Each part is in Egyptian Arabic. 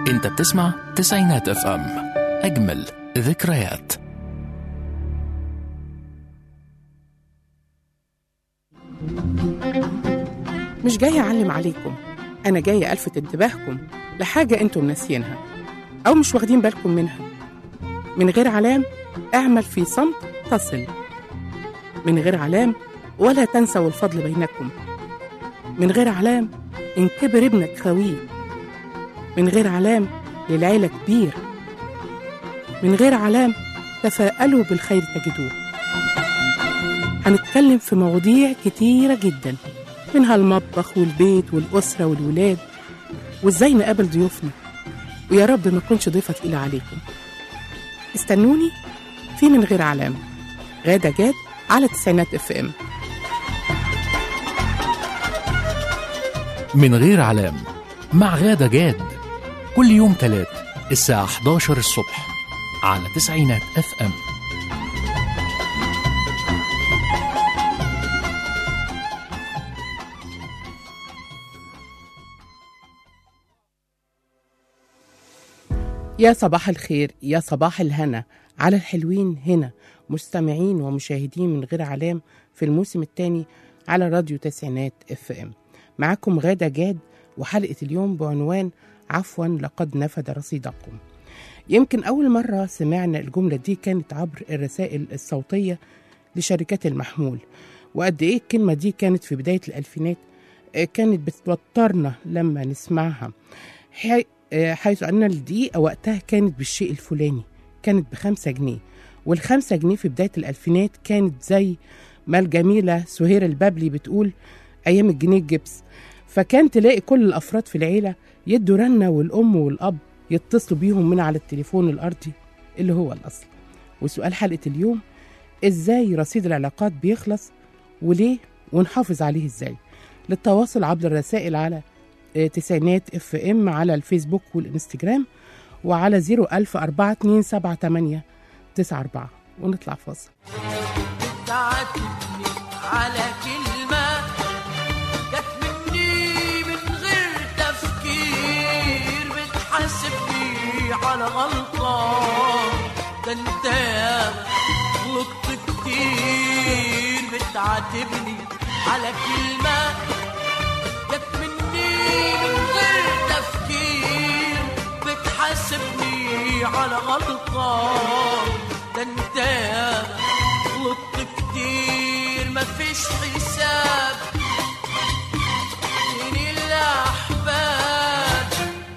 انت بتسمع تسعينات اف ام اجمل ذكريات مش جاية أعلم عليكم أنا جاية ألفت انتباهكم لحاجة أنتم ناسيينها أو مش واخدين بالكم منها من غير علام اعمل في صمت تصل من غير علام ولا تنسوا الفضل بينكم من غير علام إن كبر ابنك خويه من غير علام للعيلة كبير من غير علام تفاءلوا بالخير تجدوه هنتكلم في مواضيع كتيرة جدا منها المطبخ والبيت والأسرة والولاد وإزاي نقابل ضيوفنا ويا رب ما أكونش ضيفة تقيلة عليكم استنوني في من غير علام غادة جاد على تسعينات اف ام من غير علام مع غادة جاد كل يوم تلات الساعة 11 الصبح على تسعينات اف ام يا صباح الخير يا صباح الهنا على الحلوين هنا مستمعين ومشاهدين من غير علام في الموسم الثاني على راديو تسعينات اف ام معاكم غادة جاد وحلقة اليوم بعنوان عفوا لقد نفد رصيدكم يمكن أول مرة سمعنا الجملة دي كانت عبر الرسائل الصوتية لشركات المحمول وقد إيه الكلمة دي كانت في بداية الألفينات آه، كانت بتوترنا لما نسمعها حي- آه، حيث أن الدقيقة وقتها كانت بالشيء الفلاني كانت بخمسة جنيه والخمسة جنيه في بداية الألفينات كانت زي ما الجميلة سهير البابلي بتقول أيام الجنيه الجبس فكان تلاقي كل الأفراد في العيلة يدوا رنة والأم والأب يتصلوا بيهم من على التليفون الأرضي اللي هو الأصل وسؤال حلقة اليوم إزاي رصيد العلاقات بيخلص وليه ونحافظ عليه إزاي للتواصل عبر الرسائل على آه، تسعينات اف ام على الفيسبوك والانستجرام وعلى 0104278 94 ونطلع فاصل تعاتبني على كلمة جت مني من غير تفكير بتحاسبني على غلطة ده انت ياما غلطت كتير بتعاتبني على كلمة جت مني من غير تفكير بتحاسبني على غلطة ده انت ياما غلطت كتير مفيش حساب بين الأحباب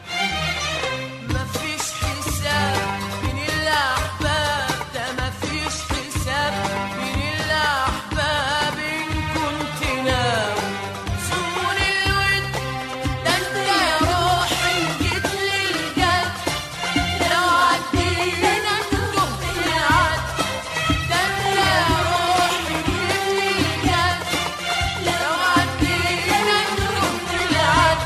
مفيش حساب بين الأحباب ده مفيش حساب بين الأحباب إن كنت ناوي صون الود ده انت يا روحي جيت للجد لو عدينا تهت العد ده انت يا روحي جيت للجد لو عدينا تهت العد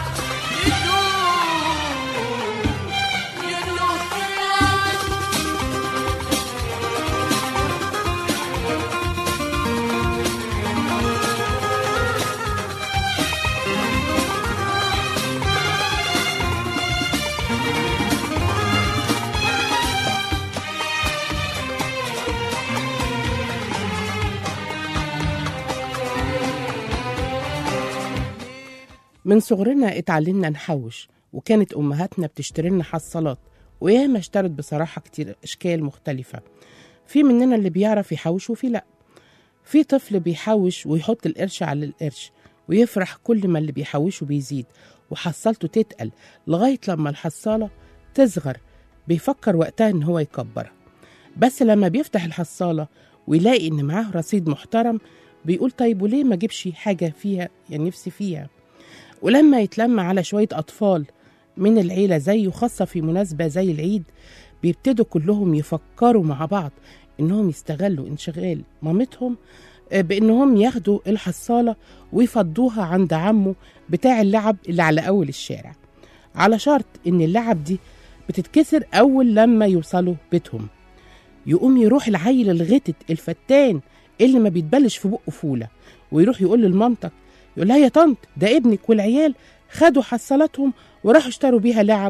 يدوب يدوب العد من صغرنا اتعلمنا نحوش وكانت أمهاتنا بتشتري لنا حصالات وياما اشترت بصراحة كتير أشكال مختلفة في مننا اللي بيعرف يحوش وفي لأ في طفل بيحوش ويحط القرش على القرش ويفرح كل ما اللي بيحوشه بيزيد وحصلته تتقل لغاية لما الحصالة تصغر بيفكر وقتها إن هو يكبرها بس لما بيفتح الحصالة ويلاقي إن معاه رصيد محترم بيقول طيب وليه ما جيبش حاجة فيها يعني نفسي فيها ولما يتلم على شوية أطفال من العيلة زيه خاصة في مناسبة زي العيد بيبتدوا كلهم يفكروا مع بعض إنهم يستغلوا انشغال مامتهم آه، بإنهم ياخدوا الحصالة ويفضوها عند عمه بتاع اللعب اللي على أول الشارع على شرط إن اللعب دي بتتكسر أول لما يوصلوا بيتهم يقوم يروح العيل الغتت الفتان اللي ما بيتبلش في بقه فولة ويروح يقول لمامتك يقول لها يا طنط ده ابنك والعيال خدوا حصالاتهم وراحوا اشتروا بيها لعب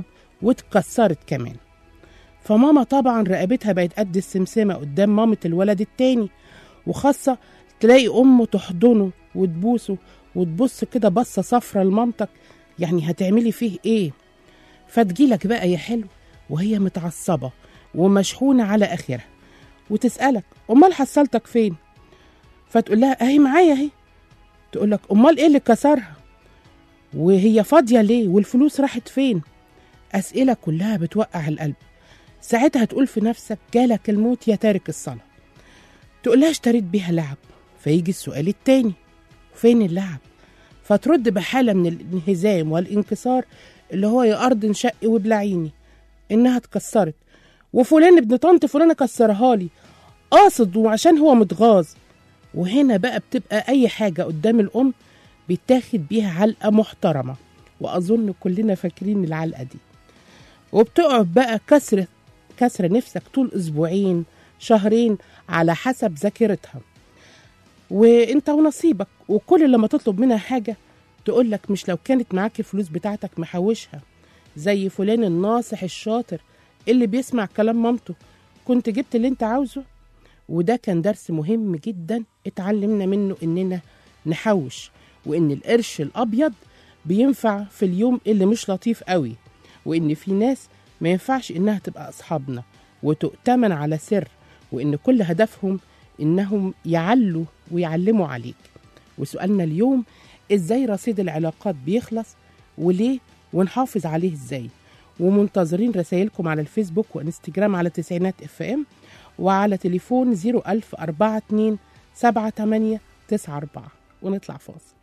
واتكسرت كمان فماما طبعا رقبتها بقت قد السمسمة قدام مامة الولد التاني وخاصة تلاقي أمه تحضنه وتبوسه وتبص كده بصة صفرة لمامتك يعني هتعملي فيه إيه فتجيلك بقى يا حلو وهي متعصبة ومشحونة على آخرها وتسألك أمال حصلتك فين فتقول لها أهي معايا أهي تقول لك أمال إيه اللي كسرها وهي فاضية ليه والفلوس راحت فين أسئلة كلها بتوقع القلب ساعتها تقول في نفسك جالك الموت يا تارك الصلاة تقول لها اشتريت بيها لعب فيجي السؤال التاني فين اللعب فترد بحالة من الانهزام والانكسار اللي هو يا أرض انشقي وابلعيني إنها اتكسرت وفلان ابن طنط فلانة كسرها لي قاصد وعشان هو متغاظ وهنا بقى بتبقى أي حاجة قدام الأم بيتاخد بيها علقة محترمة وأظن كلنا فاكرين العلقة دي وبتقعد بقى كسر كسر نفسك طول أسبوعين شهرين على حسب ذاكرتها وانت ونصيبك وكل لما تطلب منها حاجة تقولك مش لو كانت معاك الفلوس بتاعتك محوشها زي فلان الناصح الشاطر اللي بيسمع كلام مامته كنت جبت اللي انت عاوزه وده كان درس مهم جدا اتعلمنا منه اننا نحوش وان القرش الابيض بينفع في اليوم اللي مش لطيف قوي وان في ناس ما ينفعش انها تبقى اصحابنا وتؤتمن على سر وان كل هدفهم انهم يعلوا ويعلموا عليك وسؤالنا اليوم ازاي رصيد العلاقات بيخلص وليه ونحافظ عليه ازاي ومنتظرين رسائلكم على الفيسبوك وانستجرام على تسعينات اف ام وعلى تليفون 01042 78 94 ونطلع فاصل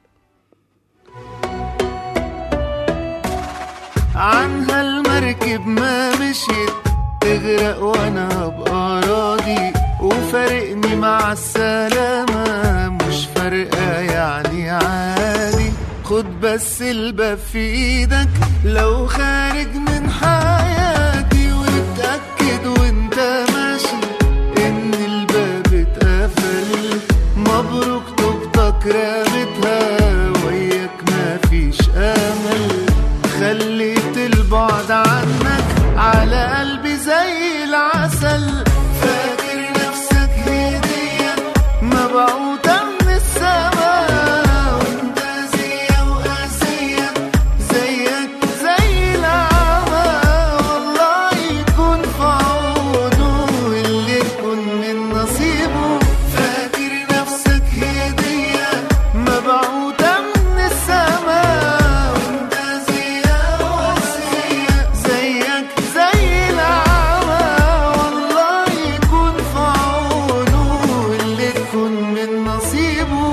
عنها المركب ما مشيت تغرق وانا ابقى راضي وفارقني مع السلامة مش فارقة يعني عادي خد بس الباب في ايدك لو خارج من حياتي واتأكد وانت ماشي ان الباب اتقفل مبروك طوبتك رامتها وياك مفيش امل خليت البعد عنك على قلبي زي العسل فاكر نفسك هدية مبعوثة من السماء وانت زي وقاسية زيك زي العمى والله يكون في عونه اللي يكون من نصيبه فاكر نفسك هدية مبعوثة من السماء وانت زي وقاسية زيك زي العمى والله يكون في عونه اللي يكون من نصيبه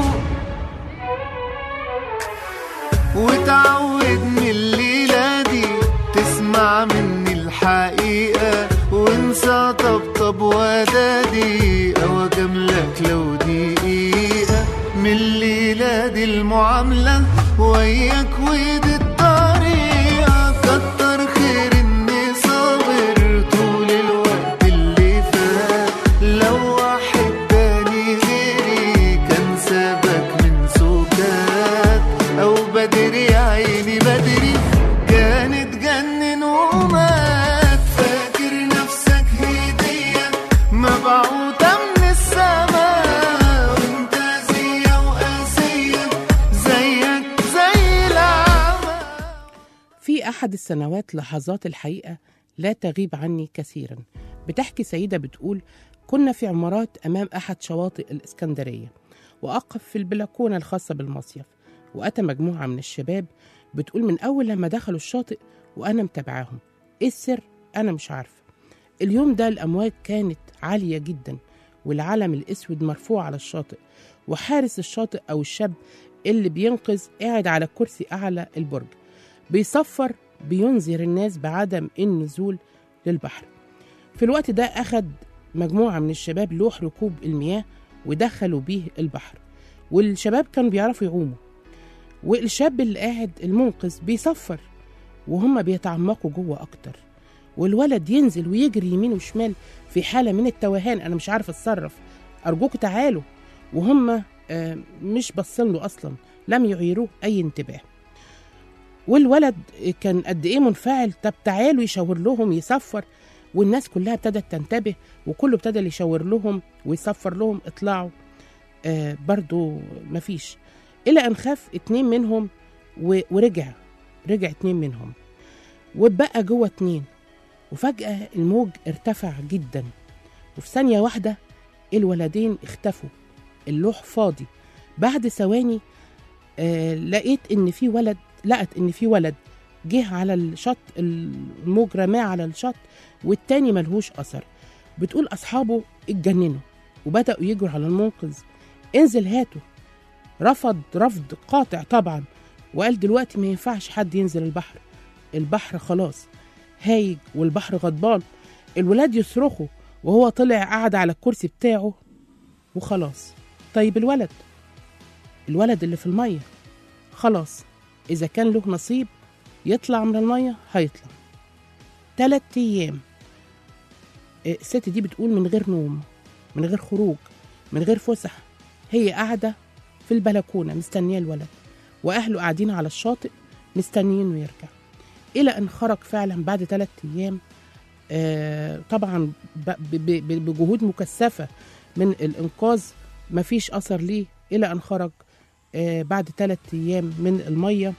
وتعود من الليلة دي تسمع مني الحقيقة وانسى طبطب ودادي او اجاملك لو دقيقة من الليلة دي المعاملة وياك ودي الطريقة كتر خير اني صابر طول الوقت اللي فات لو واحد تاني غيري كان سابك من سكات او بدري يا عيني بدري كان اتجنن ومات فاكر نفسك هدية مبعوثة من السماء وانت زي وقاسية زيك زي العمى في أحد السنوات لحظات الحقيقة لا تغيب عني كثيرا بتحكي سيدة بتقول كنا في عمارات أمام أحد شواطئ الإسكندرية وأقف في البلكونة الخاصة بالمصيف وأتى مجموعة من الشباب بتقول من أول لما دخلوا الشاطئ وأنا متابعاهم إيه السر؟ أنا مش عارفة اليوم ده الأمواج كانت عالية جدا والعلم الأسود مرفوع على الشاطئ وحارس الشاطئ أو الشاب اللي بينقذ قاعد على كرسي أعلى البرج بيصفر بينذر الناس بعدم النزول للبحر في الوقت ده أخد مجموعة من الشباب لوح ركوب المياه ودخلوا بيه البحر والشباب كانوا بيعرفوا يعوموا والشاب اللي قاعد المنقذ بيصفر وهم بيتعمقوا جوه أكتر والولد ينزل ويجري يمين وشمال في حالة من التوهان أنا مش عارف أتصرف أرجوك تعالوا وهم آه، مش باصين له أصلا لم يعيروه أي انتباه والولد كان قد ايه منفعل طب تعالوا يشاور لهم يصفر والناس كلها ابتدت تنتبه وكله ابتدى يشاور لهم ويصفر لهم اطلعوا آه برضو مفيش الى ان خاف اتنين منهم و- ورجع رجع اتنين منهم وبقى جوه اتنين وفجأة الموج ارتفع جدا وفي ثانية واحدة الولدين اختفوا اللوح فاضي بعد ثواني آه لقيت ان في ولد لقت ان في ولد جه على الشط الموج رماه على الشط والتاني ملهوش اثر بتقول اصحابه اتجننوا وبداوا يجروا على المنقذ انزل هاته رفض رفض قاطع طبعا وقال دلوقتي ما ينفعش حد ينزل البحر البحر خلاص هايج والبحر غضبان الولاد يصرخوا وهو طلع قعد على الكرسي بتاعه وخلاص طيب الولد الولد اللي في المية خلاص إذا كان له نصيب يطلع من المية هيطلع تلات أيام إيه، الست دي بتقول من غير نوم من غير خروج من غير فسح هي قاعدة في البلكونة مستنية الولد وأهله قاعدين على الشاطئ مستنيينه يرجع إلى أن خرج فعلا بعد ثلاثة أيام آه طبعا ب- ب- ب- بجهود مكثفة من الإنقاذ مفيش أثر ليه إلى أن خرج آه بعد ثلاثة أيام من المية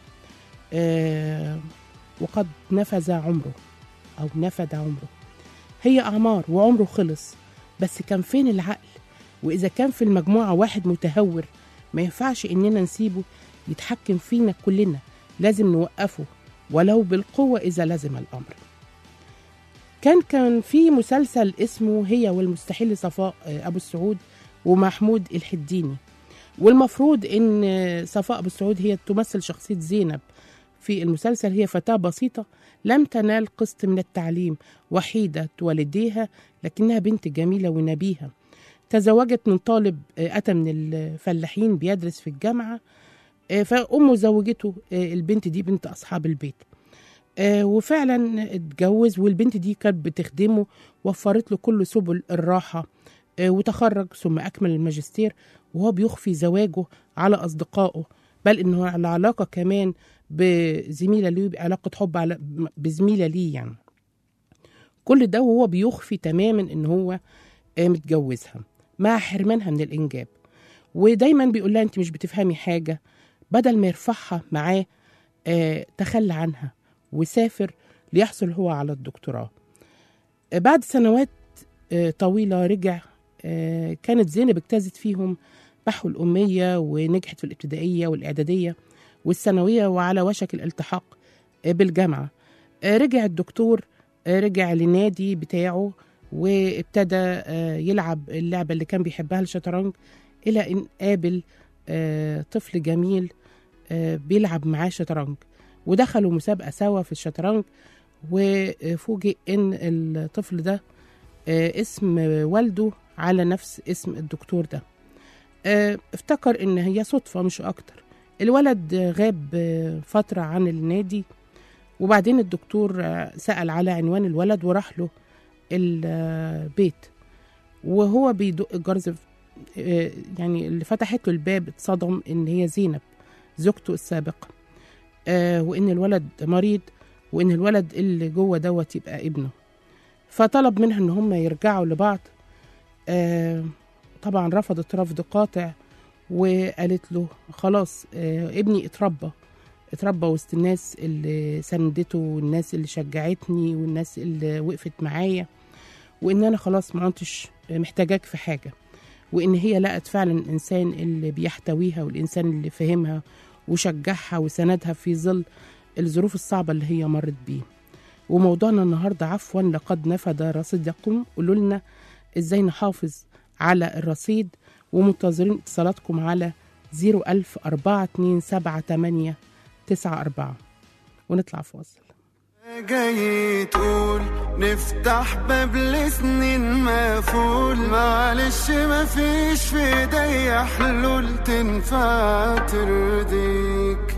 آه وقد نفذ عمره أو نفد عمره هي أعمار وعمره خلص بس كان فين العقل وإذا كان في المجموعة واحد متهور ما ينفعش إننا نسيبه يتحكم فينا كلنا لازم نوقفه ولو بالقوة إذا لزم الأمر كان كان في مسلسل اسمه هي والمستحيل لصفاء آه، أبو السعود ومحمود الحديني والمفروض ان صفاء ابو السعود هي تمثل شخصيه زينب في المسلسل هي فتاه بسيطه لم تنال قسط من التعليم وحيده والديها لكنها بنت جميله ونبيهه تزوجت من طالب آه، اتى من الفلاحين بيدرس في الجامعه آه، فامه زوجته آه، البنت دي بنت اصحاب البيت آه، وفعلا اتجوز والبنت دي كانت بتخدمه وفرت له كل سبل الراحه آه، وتخرج ثم اكمل الماجستير وهو بيخفي زواجه على أصدقائه بل إنه على علاقة كمان بزميلة ليه علاقة حب على بزميلة ليه يعني كل ده وهو بيخفي تماما إن هو آه، متجوزها مع حرمانها من الإنجاب ودايما بيقول لها أنت مش بتفهمي حاجة بدل ما يرفعها معاه آه، تخلى عنها وسافر ليحصل هو على الدكتوراه آه، بعد سنوات آه، طويلة رجع آه، كانت زينب اجتازت فيهم محو الأمية ونجحت في الابتدائية والإعدادية والثانوية وعلى وشك الالتحاق آه، بالجامعة آه، رجع الدكتور آه، رجع للنادي بتاعه وابتدى آه، يلعب اللعبة اللي كان بيحبها الشطرنج إلى أن قابل آه، طفل جميل آه، بيلعب معاه شطرنج ودخلوا مسابقة سوا في الشطرنج وفوجئ ان الطفل ده آه، اسم والده على نفس اسم الدكتور ده آه، افتكر ان هي صدفة مش اكتر الولد آه، غاب آه، فترة عن النادي وبعدين الدكتور آه، سأل على عنوان الولد وراح له البيت وهو بيدق الجرس آه، يعني اللي فتحت له الباب اتصدم ان هي زينب زوجته السابقة آه، وان الولد مريض وان الولد اللي جوه دوت يبقى ابنه فطلب منها ان هم يرجعوا لبعض آه طبعا رفضت رفض قاطع وقالت له خلاص آه ابني اتربى اتربى وسط الناس اللي سندته والناس اللي شجعتني والناس اللي وقفت معايا وان انا خلاص ما كنتش محتاجاك في حاجه وان هي لقت فعلا الانسان اللي بيحتويها والانسان اللي فهمها وشجعها وسندها في ظل الظروف الصعبه اللي هي مرت بيه وموضوعنا النهارده عفوا لقد نفد رصيدكم قولوا لنا ازاي نحافظ على الرصيد ومنتظرين اتصالاتكم على 01000 427 94 ونطلع فاصل جاي تقول نفتح باب لسنين مقفول معلش مفيش في ايديا حلول تنفع ترضيك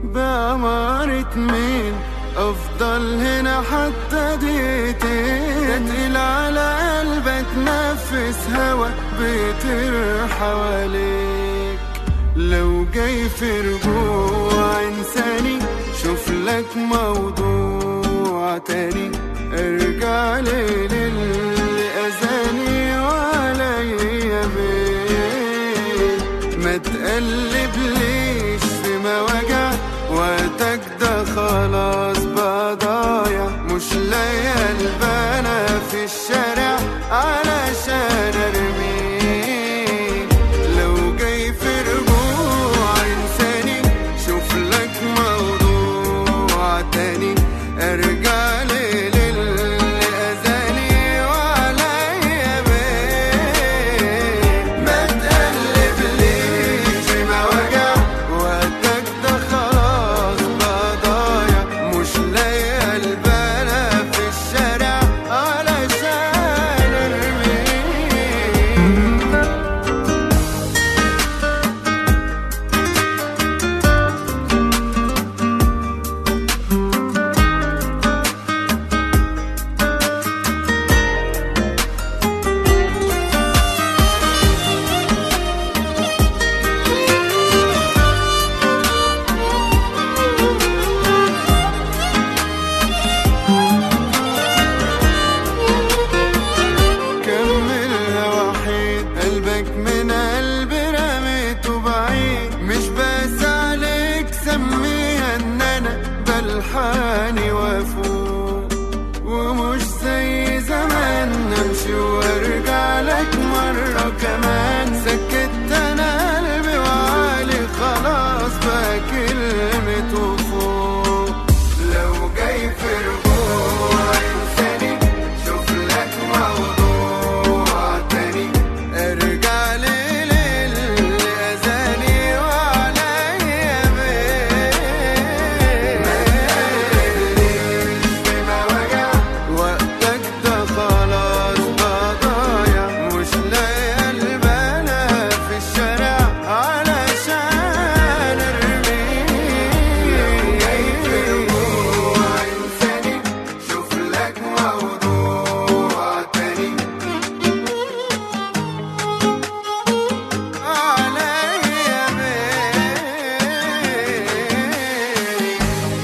بأمارة مين افضل هنا حتى دقيقتين تقيل على قلبك نفس هوا بيطير حواليك لو جاي في رجوع انساني شوف لك موضوع تاني ارجع لي للي اذاني وعليا بيه ما تقلب ليش في مواجع وقتك ده خلاص بقى ضايع مش لاقي البنا في الشارع علشان ارميك لو جاي في رجوع انساني شوف لك موضوع تاني ارجع لي للي اذاني وعليا بيه ما تقلب ليش في مواجع وقتك ده خلاص بقى ضايع مش لاقي البنا في الشارع علشان ارميك كملها وحيد قلبك من قلبي رميته بعيد مش بس عليك سميها ان انا بلحاني وافوق ومش زي زمان نمشي وارجع لك مرة كمان سكت انا قلبي وعالي خلاص بقى كلمته فوق لو جاي في رجوع انساني شوف لك موضوع تاني ارجع لي للي اذاني وعليا بيه ما تقلقليش في مواجع وقتك ده خلاص بقى ضايع مش لاقي البنا في الشارع علشان ارميك جاي في رجوع انساني شوف لك موضوع تاني عليا بيه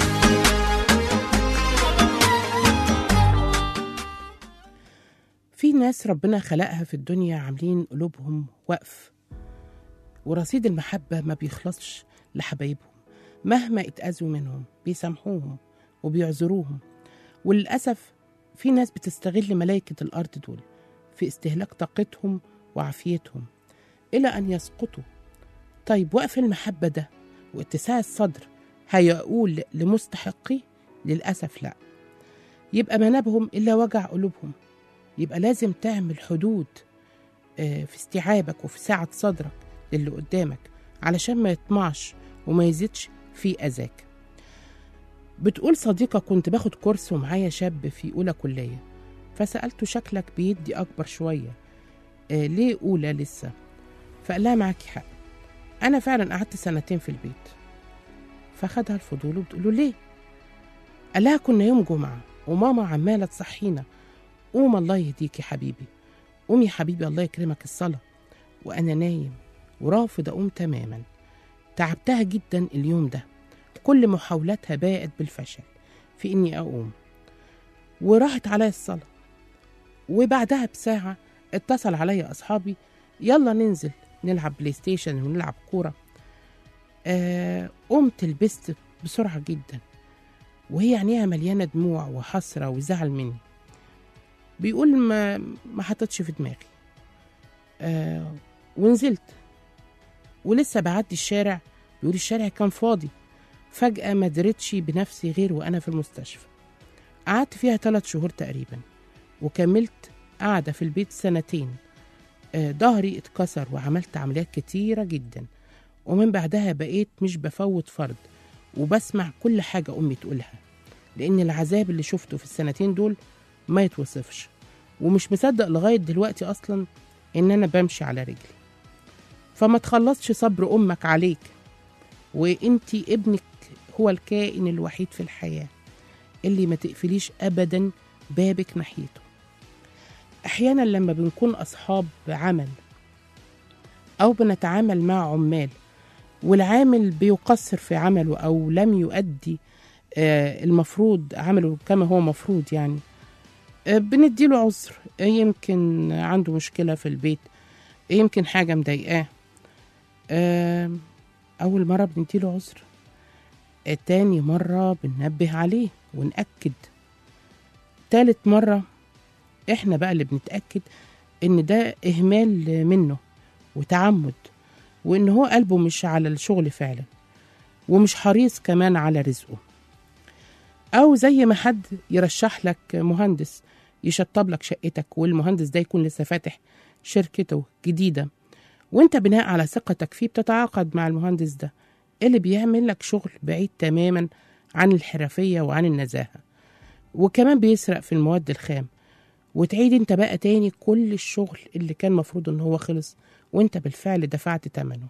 في ناس ربنا خلقها في الدنيا عاملين قلوبهم وقف ورصيد المحبة ما بيخلصش لحبايبهم مهما اتأذوا منهم بيسامحوهم وبيعذروهم وللأسف في ناس بتستغل ملائكة الأرض دول في استهلاك طاقتهم وعافيتهم إلى أن يسقطوا طيب وقف المحبة ده واتساع الصدر هيقول لمستحقيه للأسف لا يبقى ما نابهم إلا وجع قلوبهم يبقى لازم تعمل حدود آه، في استيعابك وفي سعة صدرك للي قدامك علشان ما يطمعش وما يزيدش في أذاك بتقول صديقة كنت باخد كورس ومعايا شاب في أولى كلية فسألته شكلك بيدي أكبر شوية آه ليه أولى لسه فقال لها معاكي حق أنا فعلا قعدت سنتين في البيت فخدها الفضول وبتقول له ليه قال لها كنا يوم جمعة وماما عمالة تصحينا قوم الله يهديك يا حبيبي قوم يا حبيبي الله يكرمك الصلاة وأنا نايم ورافض أقوم تماما تعبتها جدا اليوم ده كل محاولاتها باءت بالفشل في إني أقوم وراحت عليا الصلاة وبعدها بساعة اتصل عليا أصحابي يلا ننزل نلعب بلاي ستيشن ونلعب كورة آه قمت لبست بسرعة جدا وهي عينيها مليانة دموع وحسرة وزعل مني بيقول ما ما حطتش في دماغي آه ونزلت ولسه بعدي الشارع بيقول الشارع كان فاضي فجأة ما درتش بنفسي غير وأنا في المستشفى قعدت فيها ثلاث شهور تقريبا وكملت قاعدة في البيت سنتين آه، ظهري اتكسر وعملت عمليات كتيرة جدا ومن بعدها بقيت مش بفوت فرد وبسمع كل حاجة أمي تقولها لأن العذاب اللي شفته في السنتين دول ما يتوصفش ومش مصدق لغاية دلوقتي أصلا إن أنا بمشي على رجلي فما تخلصش صبر أمك عليك وإنتي ابنك هو الكائن الوحيد في الحياة اللي ما تقفليش أبدا بابك ناحيته أحيانا لما بنكون أصحاب عمل أو بنتعامل مع عمال والعامل بيقصر في عمله أو لم يؤدي آه، المفروض عمله كما هو مفروض يعني آه، بنديله عذر آه، يمكن عنده مشكلة في البيت يمكن حاجة مضايقاه آه، أول مرة بنديله عذر آه، تاني مرة بننبه عليه ونأكد تالت مرة احنا بقى اللي بنتأكد ان ده اهمال منه وتعمد وان هو قلبه مش على الشغل فعلا ومش حريص كمان على رزقه او زي ما حد يرشح لك مهندس يشطب لك شقتك والمهندس ده يكون لسه فاتح شركته جديدة وانت بناء على ثقتك فيه بتتعاقد مع المهندس ده اللي بيعمل لك شغل بعيد تماما عن الحرفية وعن النزاهة وكمان بيسرق في المواد الخام وتعيد انت بقى تاني كل الشغل اللي كان مفروض ان هو خلص وانت بالفعل دفعت ثمنه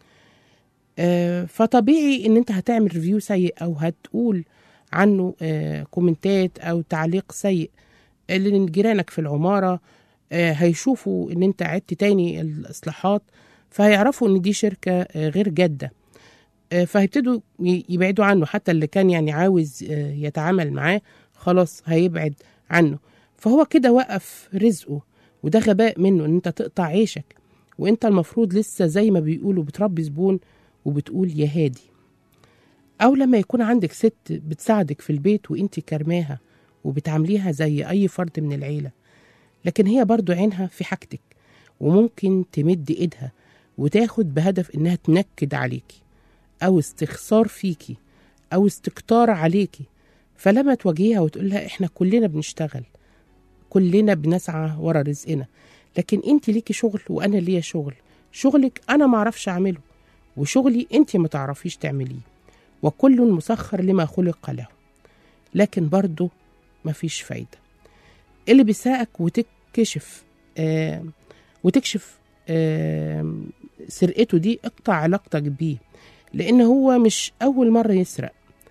آه فطبيعي ان انت هتعمل ريفيو سيء او هتقول عنه آه كومنتات او تعليق سيء لان جيرانك في العمارة آه هيشوفوا ان انت عدت تاني الاصلاحات فهيعرفوا ان دي شركة آه غير جادة آه فهيبتدوا ي- يبعدوا عنه حتى اللي كان يعني عاوز آه يتعامل معاه خلاص هيبعد عنه فهو كده وقف رزقه وده غباء منه ان انت تقطع عيشك وانت المفروض لسه زي ما بيقولوا بتربي زبون وبتقول يا هادي او لما يكون عندك ست بتساعدك في البيت وانت كرماها وبتعامليها زي اي فرد من العيله لكن هي برضو عينها في حاجتك وممكن تمد ايدها وتاخد بهدف انها تنكد عليكي او استخسار فيكي او استكتار عليكي فلما تواجهيها وتقول لها احنا كلنا بنشتغل كلنا بنسعى ورا رزقنا لكن انت ليكي شغل وانا ليا شغل شغلك انا ما اعرفش اعمله وشغلي انت ما تعرفيش تعمليه وكل مسخر لما خلق له لكن برضه مفيش فايدة اللي بيساءك وتكشف آه وتكشف آه سرقته دي اقطع علاقتك بيه لان هو مش اول مرة يسرق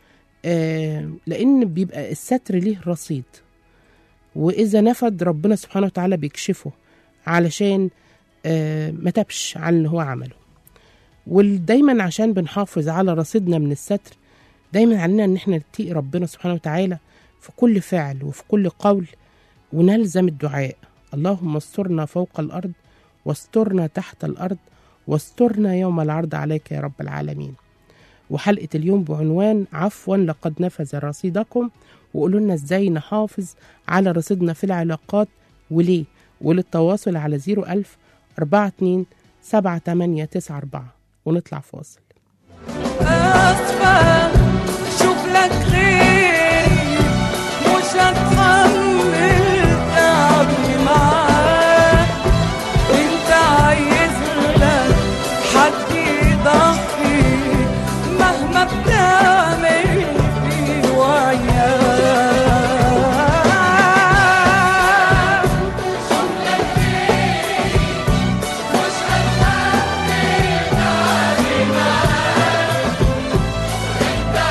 آه لان بيبقى الستر ليه رصيد واذا نفد ربنا سبحانه وتعالى بيكشفه علشان آه ما تبش عن اللي هو عمله ودايما عشان بنحافظ على رصيدنا من الستر دايما علينا ان احنا نتقي ربنا سبحانه وتعالى في كل فعل وفي كل قول ونلزم الدعاء اللهم استرنا فوق الارض واسترنا تحت الارض واسترنا يوم العرض عليك يا رب العالمين وحلقة اليوم بعنوان عفوا لقد نفذ رصيدكم وقولوا لنا ازاي نحافظ على رصيدنا في العلاقات وليه وللتواصل على 01000 42 7894 ونطلع فاصل أسفة شوف لك غيري مش هتحمل تعبي معاك انت عايز لك حد يضحي مهما بتعمل فيه وياك شوف لك غيري مش هتحمل تعبي معاك انت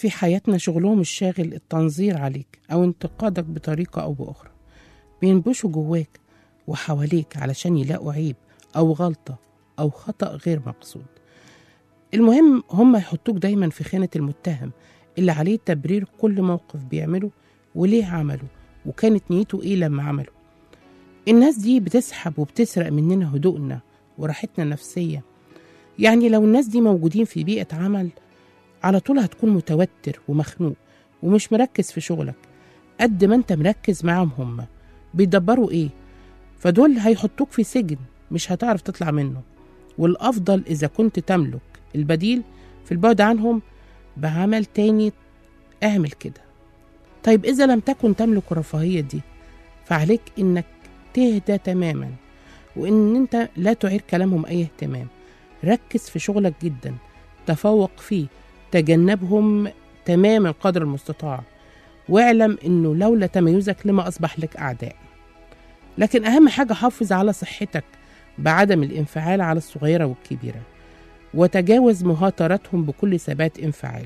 في حياتنا شغلهم الشاغل التنظير عليك أو انتقادك بطريقة أو بأخرى بينبشوا جواك وحواليك علشان يلاقوا عيب أو غلطة أو خطأ غير مقصود المهم هم يحطوك دايما في خانة المتهم اللي عليه تبرير كل موقف بيعمله وليه عمله وكانت نيته ايه لما عمله الناس دي بتسحب وبتسرق مننا هدوءنا وراحتنا النفسية يعني لو الناس دي موجودين في بيئة عمل على طول هتكون متوتر ومخنوق ومش مركز في شغلك قد ما انت مركز معاهم هم بيدبروا ايه فدول هيحطوك في سجن مش هتعرف تطلع منه والأفضل إذا كنت تملك البديل في البعد عنهم بعمل تاني اعمل كده طيب إذا لم تكن تملك الرفاهية دي فعليك إنك تهدى تماما وإن أنت لا تعير كلامهم أي اهتمام ركز في شغلك جدا تفوق فيه تجنبهم تماما قدر المستطاع واعلم إنه لولا تميزك لما أصبح لك أعداء لكن أهم حاجة حافظ على صحتك بعدم الانفعال على الصغيرة والكبيرة وتجاوز مهاتراتهم بكل ثبات انفعالي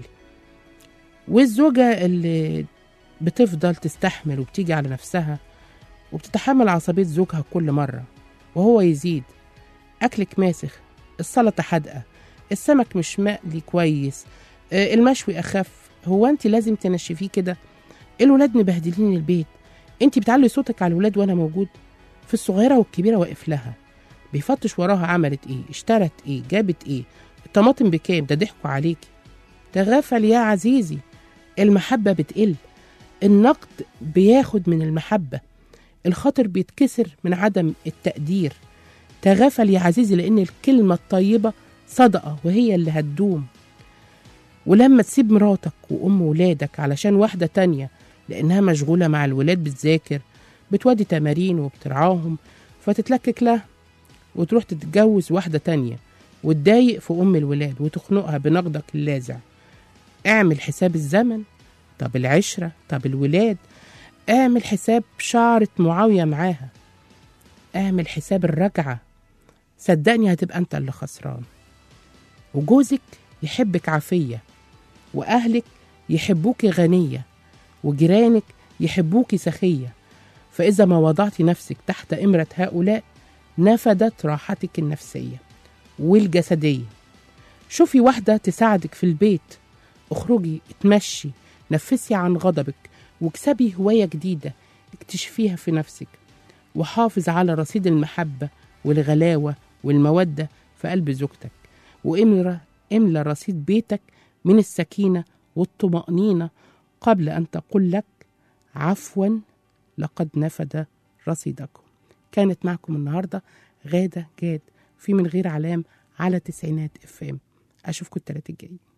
والزوجة اللي بتفضل تستحمل وبتيجي على نفسها وبتتحمل عصبية زوجها كل مرة وهو يزيد أكلك ماسخ السلطة حادقة السمك مش مقلي كويس آه، المشوي أخف هو أنت لازم تنشفيه كده الولاد مبهدلين البيت أنت بتعلي صوتك على الولاد وأنا موجود في الصغيرة والكبيرة واقف لها بيفتش وراها عملت ايه اشترت ايه جابت ايه الطماطم بكام ده ضحكوا عليكي تغافل يا عزيزي المحبة بتقل النقد بياخد من المحبة الخاطر بيتكسر من عدم التقدير تغافل يا عزيزي لأن الكلمة الطيبة صدقة وهي اللي هتدوم ولما تسيب مراتك وأم ولادك علشان واحدة تانية لأنها مشغولة مع الولاد بتذاكر بتودي تمارين وبترعاهم فتتلكك لها وتروح تتجوز واحدة تانية وتضايق في أم الولاد وتخنقها بنقدك اللاذع اعمل حساب الزمن طب العشرة طب الولاد اعمل حساب شعرة معاوية معاها اعمل حساب الرجعة صدقني هتبقى انت اللي خسران وجوزك يحبك عافية وأهلك يحبوك غنية وجيرانك يحبوك سخية فإذا ما وضعت نفسك تحت إمرة هؤلاء نفدت راحتك النفسية والجسدية شوفي واحدة تساعدك في البيت اخرجي اتمشي نفسي عن غضبك واكسبي هواية جديدة اكتشفيها في نفسك وحافظ على رصيد المحبة والغلاوة والمودة في قلب زوجتك واملى املى رصيد بيتك من السكينة والطمأنينة قبل أن تقول لك عفوا لقد نفد رصيدكم كانت معكم النهاردة غادة جاد في من غير علام على تسعينات اف ام أشوفكم التلاتة الجاي